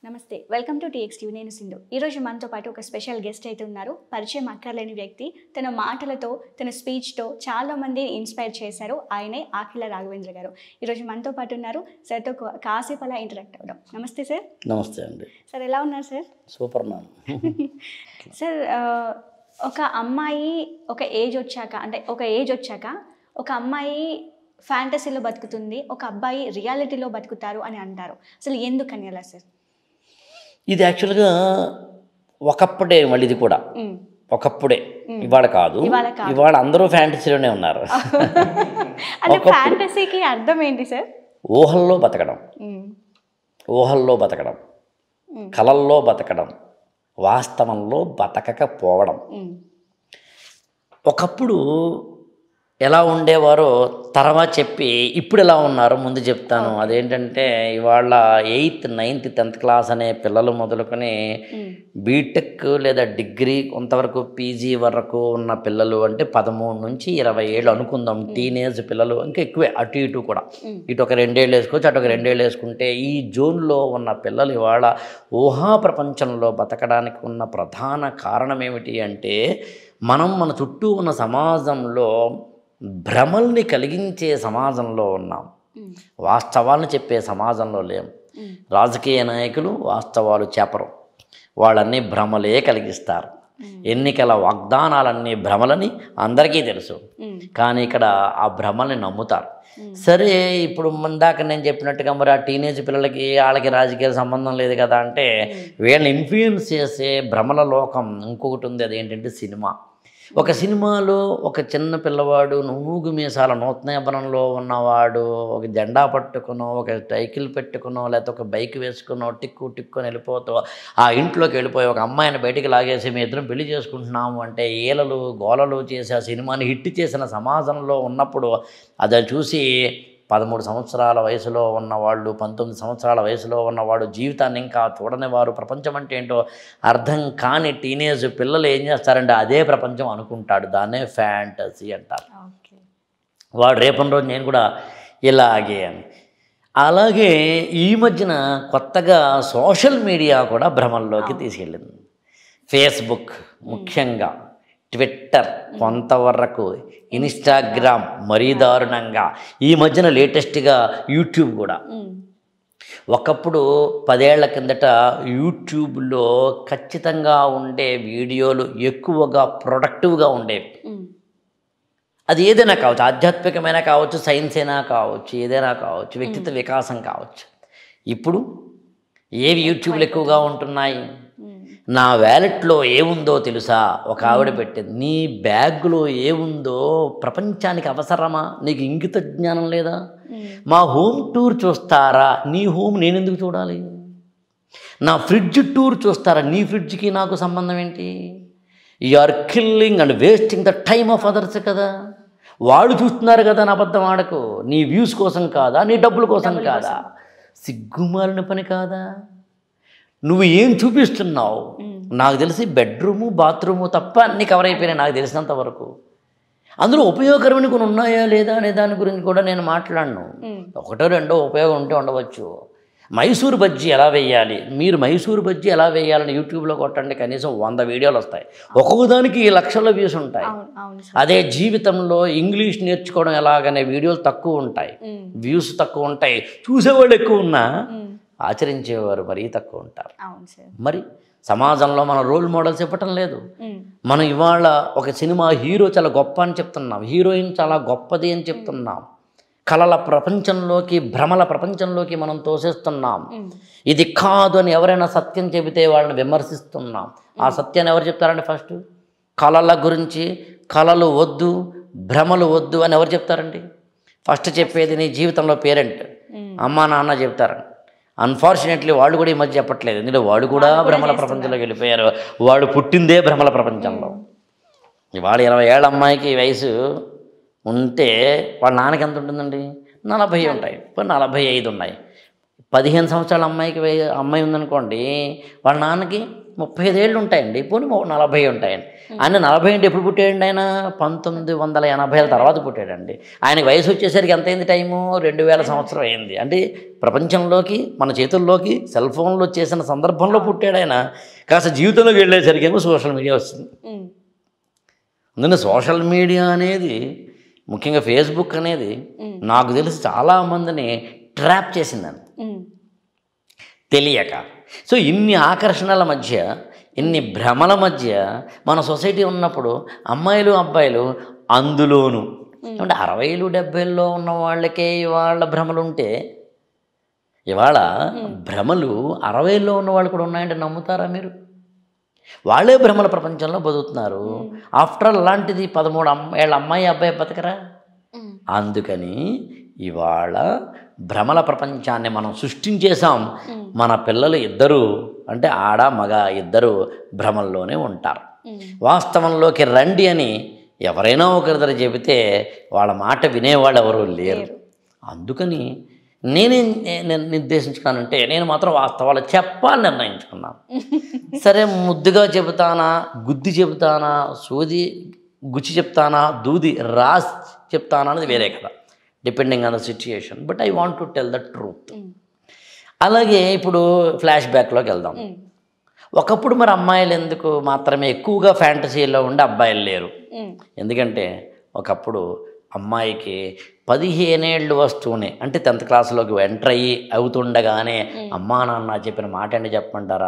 నమస్తే welcome to TX TV నేను సింధు ఈరోజు మనతో పాటు ఒక స్పెషల్ గెస్ట్ అయితే ఉన్నారు పరిచయం అక్కర్లేని వ్యక్తి తన మాటలతో తన స్పీచ్తో చాలా మంది ఇన్స్పైర్ చేశారు ఆయనే ఆఖిల రాఘవేంద్ర గారు ఈరోజు మనతో పాటు ఉన్నారు సార్తో కా- కాసేపు అలా ఇంటరాక్ట్ అవ్వడం నమస్తే సార్ నమస్తే అండి సార్ ఎలా ఉన్నారు సార్ సూపర్ మ్యామ్ సార్ ఆ, ఒక అమ్మాయి ఒక ఏజ్ వచ్చాక అంటే ఒక ఏజ్ వచ్చాక ఒక అమ్మాయి ఫ్యాంటసీలో బతుకుతుంది ఒక అబ్బాయి రియాలిటీలో బతుకుతారు అని అంటారు అసలు ఎందుకని అలా సార్ ఇది యాక్చువల్గా ఒకప్పుడే మళ్ళీ ఇది కూడా ఉమ్, ఒకప్పుడే ఇవాళ కాదు ఇవాళ కాదు. ఇవాళ అందరూ ఫ్యాంటసీలోనే ఉన్నారు అంటే ఫ్యాంటసీకి అర్థం ఏంటి సార్ ఊహల్లో బతకడం ఉమ్, ఊహల్లో బతకడం ఉమ్. కలల్లో బతకడం వాస్తవంలో బతకకపోవడం ఉమ్, ఒకప్పుడు ఎలా ఉండేవారో తర్వాత చెప్పి ఇప్పుడు ఎలా ఉన్నారో ముందు చెప్తాను అదేంటంటే ఇవాళ ఎయిత్ నైన్త్ టెన్త్ క్లాస్ అనే పిల్లలు మొదలుకొని ఉమ్, బీటెక్ లేదా డిగ్రీ కొంతవరకు పీజీ వరకు ఉన్న పిల్లలు అంటే పదమూడు నుంచి ఇరవై ఏళ్ళు అనుకుందాం టీనేజ్ పిల్లలు ఇంకా ఎక్కువే అటు ఇటు కూడా ఉమ్. ఇటు ఒక రెండేళ్ళు వేసుకోవచ్చు అటు ఒక రెండేళ్ళు వేసుకుంటే ఈ జోన్లో ఉన్న పిల్లలు ఇవాళ ఊహా ప్రపంచంలో బతకడానికి ఉన్న ప్రధాన కారణం ఏమిటి అంటే మనం మన చుట్టూ ఉన్న సమాజంలో భ్రమల్ని కలిగించే సమాజంలో ఉన్నాం ఉమ్, వాస్తవాలను చెప్పే సమాజంలో లేం ఉమ్, రాజకీయ నాయకులు వాస్తవాలు చెప్పరు వాళ్ళన్నీ భ్రమలే కలిగిస్తారు ఎన్నికల వాగ్దానాలన్నీ భ్రమలని అందరికీ తెలుసు ఉమ్, కానీ ఇక్కడ ఆ భ్రమల్ని నమ్ముతారు సరే ఇప్పుడు ఇందాక నేను చెప్పినట్టుగా మరి ఆ టీనేజ్ పిల్లలకి వాళ్ళకి రాజకీయాల సంబంధం లేదు కదా అంటే వీళ్ళని ఇన్ఫ్లుయెన్స్ చేసే భ్రమల లోకం ఇంకొకటి ఉంది అదేంటంటే సినిమా ఒక సినిమాలో ఒక చిన్న పిల్లవాడు నూగు మీసాల నూతనబనంలో ఉన్నవాడు ఒక జెండా పట్టుకునో ఒక సైకిల్ పెట్టుకునో లేకపోతే ఒక బైక్ వేసుకునో టిక్కు టిక్కుని వెళ్ళిపోతూ ఆ ఇంట్లోకి వెళ్ళిపోయి ఒక అమ్మాయిని బయటికి లాగేసి మీ ఇద్దరం పెళ్లి చేసుకుంటున్నాము అంటే ఏలలు గోలలు చేసి ఆ సినిమాని హిట్ చేసిన సమాజంలో ఉన్నప్పుడు అది చూసి పదమూడు సంవత్సరాల వయసులో ఉన్నవాళ్ళు పంతొమ్మిది సంవత్సరాల వయసులో ఉన్నవాడు జీవితాన్ని ఇంకా చూడని వారు ప్రపంచం అంటే ఏంటో అర్థం కాని టీనేజ్ పిల్లలు ఏం చేస్తారంటే అదే ప్రపంచం అనుకుంటాడు దాన్నే ఫ్యాంటసీ అంటారు ఓకే వాడు రేపటి రోజు నేను కూడా ఇలాగే అని అలాగే ఈ మధ్యన కొత్తగా సోషల్ మీడియా కూడా భ్రమంలోకి తీసుకెళ్ళింది ఫేస్బుక్ ముఖ్యంగా ట్విట్టర్ కొంతవరకు ఇన్స్టాగ్రామ్ మరీ దారుణంగా ఈ మధ్యన లేటెస్ట్గా యూట్యూబ్ కూడా ఉమ్, ఒకప్పుడు పదేళ్ల కిందట యూట్యూబ్లో ఖచ్చితంగా ఉండే వీడియోలు ఎక్కువగా ప్రొడక్టివ్గా ఉండేవి ఉమ్, అది ఏదైనా కావచ్చు ఆధ్యాత్మికమైన కావచ్చు సైన్స్ అయినా కావచ్చు ఏదైనా కావచ్చు వ్యక్తిత్వ వికాసం కావచ్చు ఇప్పుడు ఏవి యూట్యూబ్లు ఎక్కువగా ఉంటున్నాయి ఉమ్, నా వ్యాలెట్లో ఏముందో తెలుసా ఒక ఆవిడ పెట్టింది నీ బ్యాగ్లో ఏముందో ప్రపంచానికి అవసరమా నీకు ఇంగిత జ్ఞానం లేదా ఉమ్, మా హోమ్ టూర్ చూస్తారా నీ హోమ్ నేను ఎందుకు చూడాలి నా ఫ్రిడ్జ్ టూర్ చూస్తారా నీ ఫ్రిడ్జ్కి నాకు సంబంధం ఏంటి you are killing and wasting the time of others కదా వాళ్ళు చూస్తున్నారు కదా నా అబద్ధం ఆడకు నీ వ్యూస్ కోసం కాదా నీ డబ్బుల కోసం కాదా సిగ్గుమాలిన పని కాదా నువ్వు ఏం చూపిస్తున్నావు నాకు తెలిసి బెడ్రూము బాత్రూము తప్ప అన్నీ కవర్ అయిపోయినాయి నాకు తెలిసినంత వరకు అందులో ఉపయోగకరమైన కొన్ని ఉన్నాయా లేదా అనే దాని గురించి కూడా నేను మాట్లాడను ఉమ్, ఒకటో రెండో ఉపయోగం ఉంటే ఉండవచ్చు మైసూరు బజ్జీ ఎలా వేయాలి మీరు మైసూరు బజ్జీ ఎలా వేయాలని యూట్యూబ్లో కొట్టండి కనీసం వంద వీడియోలు వస్తాయి ఒక్కొక్క దానికి లక్షల వ్యూస్ ఉంటాయి అవును అవును సార్ అదే జీవితంలో ఇంగ్లీష్ నేర్చుకోవడం ఎలాగనే వీడియోలు తక్కువ ఉంటాయి ఉమ్, వ్యూస్ తక్కువ ఉంటాయి చూసేవాళ్ళు ఎక్కువ ఉన్నా ఉమ్, ఆచరించేవారు మరీ తక్కువ ఉంటారు అవును సార్ మరి సమాజంలో మన రోల్ మోడల్స్ ఇవ్వటం లేదు ఉమ్, మనం ఇవాళ ఒక సినిమా హీరో చాలా గొప్ప అని చెప్తున్నాం హీరోయిన్ చాలా గొప్పది అని చెప్తున్నాం కళల ప్రపంచంలోకి భ్రమల ప్రపంచంలోకి మనం తోసేస్తున్నాం ఉమ్, ఇది కాదు అని ఎవరైనా సత్యం చెబితే వాళ్ళని విమర్శిస్తున్నాం ఆ సత్యాన్ని ఎవరు చెప్తారండి ఫస్ట్ కళల గురించి కళలు వద్దు భ్రమలు వద్దు అని ఎవరు చెప్తారండి ఫస్ట్ చెప్పేది నీ జీవితంలో పేరెంట్ ఉమ్, అమ్మా నాన్న చెప్తారు అన్ఫార్చునేట్లీ వాళ్ళు కూడా ఈ మధ్య చెప్పట్లేదు ఎందుకంటే వాడు కూడా భ్రమల ప్రపంచంలోకి వెళ్ళిపోయారు వాడు పుట్టిందే భ్రమల ప్రపంచంలో ఇవాళ ఇరవై ఏళ్ళ అమ్మాయికి ఈ వయసు ఉంటే వాళ్ళ నాన్నకి ఎంత ఉంటుందండి నలభై ఉంటాయి ఇప్పుడు నలభై ఐదు ఉన్నాయి పదిహేను సంవత్సరాల అమ్మాయికి వయ- అమ్మాయి ఉందనుకోండి వాళ్ళ నాన్నకి ముప్పై ఐదేళ్ళు ఉంటాయండి పోనీ ఓ నలభై ఉంటాయండి ఆయన నలభై అంటే ఎప్పుడు పుట్టాడండి ఆయన పంతొమ్మిది వందల ఎనభైల తర్వాత పుట్టాడండి ఆయనకి వయసు వచ్చేసరికి ఎంత అయింది టైము రెండు వేల సంవత్సరం అయింది అంటే ప్రపంచంలోకి మన చేతుల్లోకి సెల్ ఫోన్లు వచ్చేసిన సందర్భంలో పుట్టాడు ఆయన కాస్త జీవితంలోకి వెళ్ళేసరికి ఏమో సోషల్ మీడియా వస్తుంది ఉమ్, అందుకని సోషల్ మీడియా అనేది ముఖ్యంగా ఫేస్బుక్ అనేది నాకు తెలిసి చాలామందిని ట్రాప్ చేసిందని ఉమ్, తెలియక సో ఇన్ని ఆకర్షణల మధ్య ఇన్ని భ్రమల మధ్య మన సొసైటీ ఉన్నప్పుడు అమ్మాయిలు అబ్బాయిలు అందులోను అంటే అరవైలు డెబ్బైల్లో ఉన్న వాళ్ళకే ఇవాళ భ్రమలు ఉంటే ఇవాళ భ్రమలు అరవైలో ఉన్న వాళ్ళు కూడా ఉన్నాయంటే నమ్ముతారా మీరు వాళ్ళే భ్రమల ప్రపంచంలో బతుకుతున్నారు ఆఫ్టర్ ఆల్ అలాంటిది పదమూడు అమ్మ ఏళ్ళ అమ్మాయి అబ్బాయి బతకరా ఉమ్, అందుకని ఇవాళ భ్రమల ప్రపంచాన్ని మనం సృష్టించేసాం మన పిల్లలు ఇద్దరు అంటే ఆడ మగ ఇద్దరు భ్రమల్లోనే ఉంటారు ఉమ్, వాస్తవంలోకి రండి అని ఎవరైనా ఒకరిద్దరు చెబితే వాళ్ళ మాట వినేవాళ్ళు ఎవరు లేరు అందుకని నేనేం నేను నిర్దేశించుకున్నానంటే నేను మాత్రం వాస్తవాలు చెప్పాలని నిర్ణయించుకున్నాను సరే ముద్దుగా చెబుతానా గుద్ది చెబుతానా సూది గుచ్చి చెప్తానా దూది రాసి చెప్తానా అనేది వేరే కదా depending on the situation but I want to tell the truth um, అలాగే ఇప్పుడు ఫ్లాష్ బ్యాక్లోకి వెళ్దాం ఉమ్, ఒకప్పుడు మరి అమ్మాయిలు ఎందుకు మాత్రమే ఎక్కువగా ఫ్యాంటసీలో ఉండి అబ్బాయిలు లేరు ఉమ్, ఎందుకంటే ఒకప్పుడు అమ్మాయికి పదిహేనేళ్ళు వస్తూనే అంటే టెన్త్ క్లాస్లోకి ఎంటర్ అయ్యి అవుతుండగానే అమ్మా నాన్న చెప్పిన మాట ఏంటి చెప్పమంటారా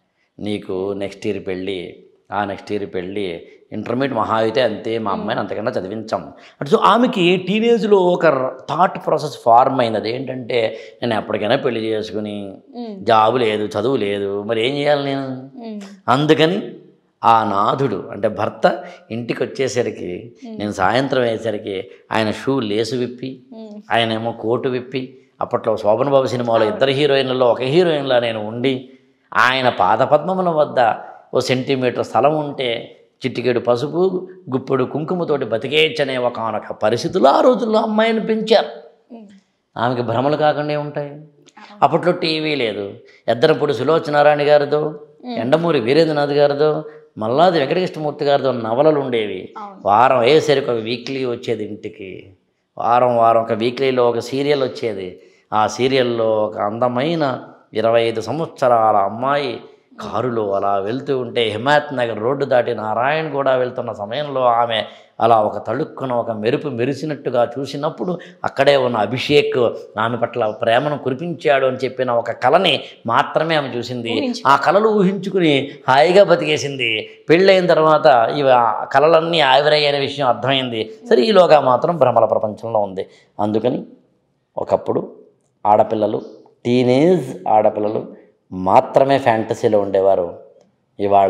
నీకు నెక్స్ట్ ఇయర్ పెళ్ళి ఆ నెక్స్ట్ ఇయర్ పెళ్ళి ఇంటర్మీడియట్ మహా అయితే అంతే మా అమ్మాయిని అంతకన్నా చదివించాం అంటే సో ఆమెకి టీనేజ్లో ఒక థాట్ ప్రాసెస్ ఫార్మ్ అయింది అదేంటంటే నేను ఎప్పటికైనా పెళ్లి చేసుకుని ఉమ్, జాబు లేదు చదువు లేదు మరి ఏం చేయాలి నేను ఉమ్, అందుకని ఆ నాథుడు అంటే భర్త ఇంటికి వచ్చేసరికి నేను సాయంత్రం అయ్యేసరికి ఆయన షూ లేసు విప్పి ఉమ్, ఆయన ఏమో కోటు విప్పి అప్పట్లో శోభన్ బాబు సినిమాలో ఇద్దరు హీరోయిన్లలో ఒక హీరోయిన్లా నేను ఉండి ఆయన పాదపద్మముల వద్ద ఓ సెంటీమీటర్ స్థలం ఉంటే చిట్టికేడు పసుపు గుప్పెడు కుంకుమతోటి బతికేయచ్చనే ఒకనొక పరిస్థితుల్లో ఆ రోజుల్లో అమ్మాయిని పెంచారు ఉమ్, ఆమెకి భ్రమలు కాకుండా ఉంటాయి అప్పట్లో టీవీ లేదు ఎద్దరపూడి సులోచనారాయణ గారితో ఎండమూరి వీరేంద్రనాథ్ గారితో మల్లాది వెంకటకృష్ణమూర్తి గారితో నవలలు ఉండేవి అవును. వారం అయ్యేసరికి ఒక వీక్లీ వచ్చేది ఇంటికి వారం వారం ఒక వీక్లీలో ఒక సీరియల్ వచ్చేది ఆ సీరియల్లో ఒక అందమైన ఇరవై ఐదు సంవత్సరాల అమ్మాయి కారులో అలా వెళ్తూ ఉంటే హిమాయత్ నగర్ రోడ్డు దాటి నారాయణ కూడా వెళ్తున్న సమయంలో ఆమె అలా ఒక తళుక్కున ఒక మెరుపు మెరిసినట్టుగా చూసినప్పుడు అక్కడే ఉన్న అభిషేక్ ఆమె పట్ల ప్రేమను కురిపించాడు అని చెప్పిన ఒక కళని మాత్రమే ఆమె చూసింది ఆ కళలు ఊహించుకుని హాయిగా బతికేసింది పెళ్ళైన తర్వాత ఇవి ఆ కళలన్నీ ఆవిరయ్యనే విషయం అర్థమైంది సరే ఈలోగా మాత్రం భ్రమల ప్రపంచంలో ఉంది అందుకని ఒకప్పుడు ఆడపిల్లలు టీనేజ్ ఆడపిల్లలు మాత్రమే ఫ్యాంటసీలో ఉండేవారు ఇవాళ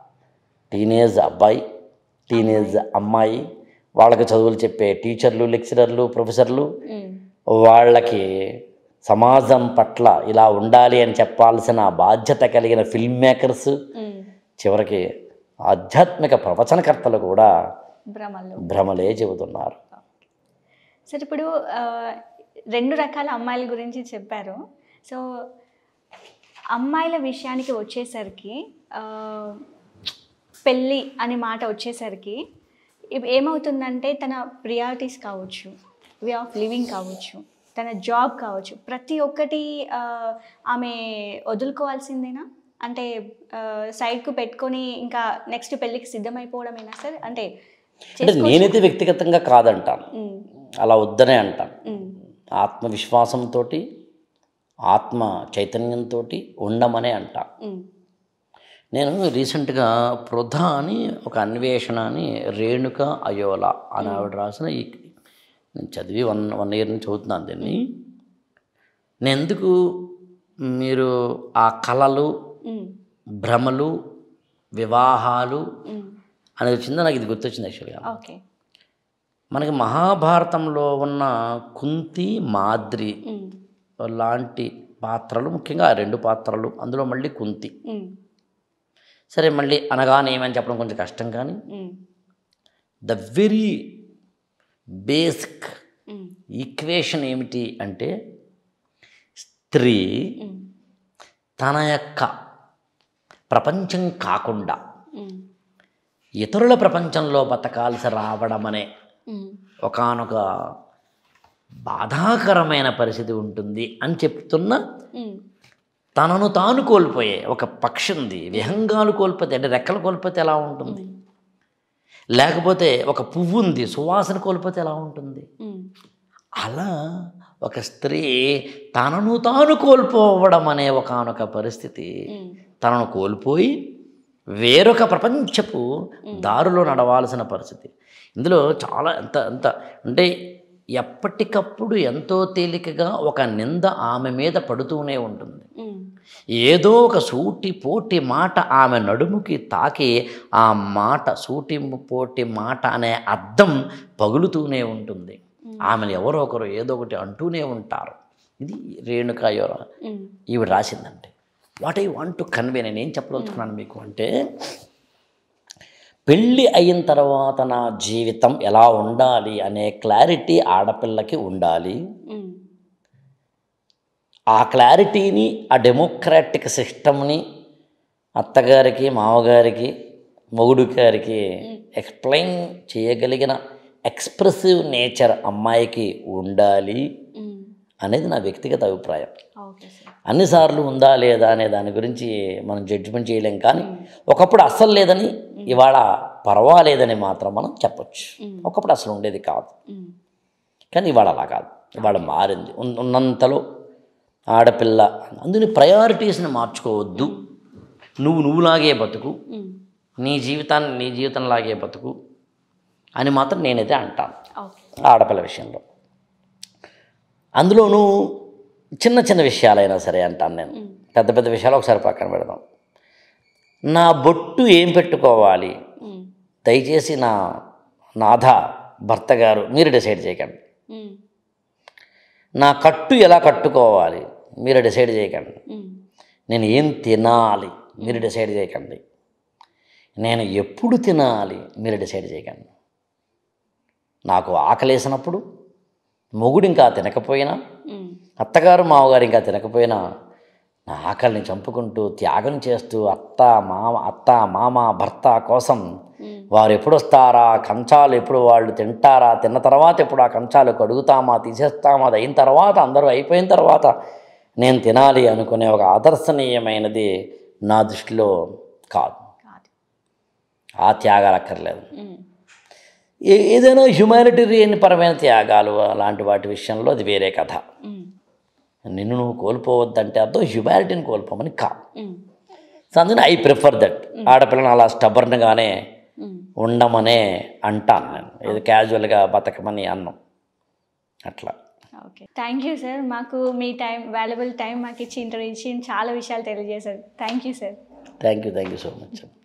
టీనేజ్ అబ్బాయి టీనేజ్ అమ్మాయి వాళ్ళకి చదువులు చెప్పే టీచర్లు లెక్చరర్లు ప్రొఫెసర్లు ఉమ్, వాళ్ళకి సమాజం పట్ల ఇలా ఉండాలి అని చెప్పాల్సిన బాధ్యత కలిగిన ఫిల్మ్ మేకర్స్ ఉమ్, చివరికి ఆధ్యాత్మిక ప్రవచనకర్తలు కూడా భ్రమలు భ్రమలే చెబుతున్నారు సరే ఇప్పుడు ఆ, రెండు రకాల అమ్మాయిల గురించి చెప్పారు సో అమ్మాయిల విషయానికి వచ్చేసరికి ఆ, పెళ్ళి అనే మాట వచ్చేసరికి ఇప్ ఏమవుతుందంటే తన ప్రియారిటీస్ కావచ్చు వే ఆఫ్ లివింగ్ కావచ్చు తన జాబ్ కావచ్చు ప్రతి ఒక్కటి ఆ, ఆమె వదులుకోవాల్సిందేనా అంటే సైడ్కు పెట్టుకొని ఇంకా నెక్స్ట్ పెళ్ళికి సిద్ధమైపోవడమేనా సార్ అంటే అంటే నేనైతే వ్యక్తిగతంగా కాదంటాను ఉమ్, అలా వద్దనే అంటాను ఉమ్, ఆత్మవిశ్వాసంతో ఆత్మ చైతన్యంతో ఉండమనే అంటా ఉమ్, నేను రీసెంట్గా పృథ అని ఒక అన్వేషణ అని రేణుక అయోల అని ఆవిడ రాసిన ఈ నేను చదివి వన్ వన్ ఇయర్ నుంచి చదువుతున్నాను దీన్ని నేను ఎందుకు మీరు ఆ కళలు ఉమ్, భ్రమలు వివాహాలు ఉమ్. అనేది వచ్చిందో నాకు ఇది గుర్తొచ్చింది యాక్చువల్గా ఓకే మనకి మహాభారతంలో ఉన్న కుంతి మాద్రి ఉమ్, లాంటి పాత్రలు ముఖ్యంగా ఆ రెండు పాత్రలు అందులో మళ్ళీ కుంతి ఉమ్, సరే మళ్ళీ అనగానే ఏమని చెప్పడం కొంచెం కష్టం కానీ um, the very basic um, equation ఏమిటి అంటే స్త్రీ ఉమ్, తన యొక్క ప్రపంచం కాకుండా ఉమ్, ఇతరుల ప్రపంచంలో బతకాల్సి రావడం అనే ఉమ్, ఒకానొక బాధాకరమైన పరిస్థితి ఉంటుంది అని చెప్తున్న ఉమ్, తనను తాను కోల్పోయే ఒక పక్షి ఉంది విహంగాలు కోల్పోతే అంటే రెక్కలు కోల్పోతే ఎలా ఉంటుంది లేకపోతే ఒక పువ్వు ఉంది సువాసన కోల్పోతే ఎలా ఉంటుంది ఉమ్, అలా ఒక స్త్రీ తనను తాను కోల్పోవడం అనే ఒకానొక పరిస్థితి ఉమ్, తనను కోల్పోయి వేరొక ప్రపంచపు దారిలో నడవాల్సిన పరిస్థితి ఇందులో చాలా ఎంత ఎంత అంటే ఎప్పటికప్పుడు ఎంతో తేలికగా ఒక నింద ఆమె మీద పడుతూనే ఉంటుంది ఉమ్, ఏదో ఒక సూటి పోటి మాట ఆమె నడుముకి తాకి ఆ మాట సూటి పోటి మాట అనే అర్థం పగులుతూనే ఉంటుంది ఆమెను ఎవరో ఒకరు ఏదో ఒకటి అంటూనే ఉంటారు ఇది రేణుకా యోర ఉమ్, ఈవిడ రాసిందంటే what I want to convey నేను ఏం చెప్పదలుచుకున్నాను మీకు అంటే పెళ్ళి అయిన తర్వాత నా జీవితం ఎలా ఉండాలి అనే క్లారిటీ ఆడపిల్లకి ఉండాలి ఉమ్, ఆ క్లారిటీని ఆ డెమోక్రాటిక్ సిస్టమ్ని అత్తగారికి మామగారికి మొగుడు గారికి ఎక్స్ప్లెయిన్ చేయగలిగిన ఎక్స్ప్రెసివ్ నేచర్ అమ్మాయికి ఉండాలి ఉమ్, అనేది నా వ్యక్తిగత అభిప్రాయం ఓకే సార్ అన్నిసార్లు ఉందా లేదా అనే దాని గురించి మనం జడ్జిమెంట్ చేయలేం కానీ ఒకప్పుడు అస్సలు లేదని ఇవాళ పర్వాలేదని మాత్రం మనం చెప్పొచ్చు ఒకప్పుడు అసలు ఉండేది కాదు ఉమ్, కానీ ఇవాళ అలా కాదు ఇవాళ మారింది ఉన్- ఉన్నంతలో ఆడపిల్ల అందుని ప్రయారిటీస్ని మార్చుకోవద్దు నువ్వు నువ్వులాగే బతుకు ఉమ్, నీ జీవితాన్ని నీ జీవితంలాగే బతుకు అని మాత్రం నేనైతే అంటాను ఓకే ఆడపిల్ల విషయంలో అందులోనూ చిన్న చిన్న విషయాలైనా సరే అంటాను నేను పెద్ద పెద్ద విషయాలు ఒకసారి పక్కన పెడదాం నా బొట్టు ఏం పెట్టుకోవాలి ఉమ్, దయచేసి నా నాథ భర్త గారు మీరు డిసైడ్ చేయకండి ఉమ్, నా కట్టు ఎలా కట్టుకోవాలి మీరు డిసైడ్ చేయకండి ఉమ్, నేను ఏం తినాలి మీరు డిసైడ్ చేయకండి నేను ఎప్పుడు తినాలి మీరు డిసైడ్ చేయకండి నాకు ఆకలేసినప్పుడు మొగుడు ఇంకా తినకపోయినా ఉమ్, అత్తగారు మామగారు ఇంకా తినకపోయినా నా ఆకలిని చంపుకుంటూ త్యాగం చేస్తూ అత్త మామ అత్త మామ భర్త కోసం ఉమ్, వారు ఎప్పుడు వస్తారా కంచాలు ఎప్పుడు వాళ్ళు తింటారా తిన్న తర్వాత ఎప్పుడు ఆ కంచాలు కడుగుతామా తీసేస్తామా అది అయిన తర్వాత అందరూ అయిపోయిన తర్వాత నేను తినాలి అనుకునే ఒక ఆదర్శనీయమైనది నా దృష్టిలో కాదు కాదు ఆ త్యాగాలు అక్కర్లేదు ఉమ్, ఏ ఏదైనా హ్యుమానిటేరియన్ పరమైన త్యాగాలు అలాంటి వాటి విషయంలో అది వేరే కథ ఉమ్, నిన్ను నువ్వు కోల్పోవద్దంటే అర్థం హ్యుమానిటీని కోల్పోమని కాదు ఉమ్, సో అందుకని ఐ ప్రిఫర్ దట్ ఆడపిల్లని అలా స్టబర్న్గానే ఉమ్. ఉండమనే అంటాను నేను ఇది క్యాజువల్గా బతకమని అన్నం అట్లా ఓకే థ్యాంక్ యూ సార్ మాకు మీ టైం వాల్యుబుల్ టైం మాకు ఇచ్చి ఇంటర్వ్యూ ఇచ్చి చాలా విషయాలు తెలియజేశారు thank you sir thank you thank you so much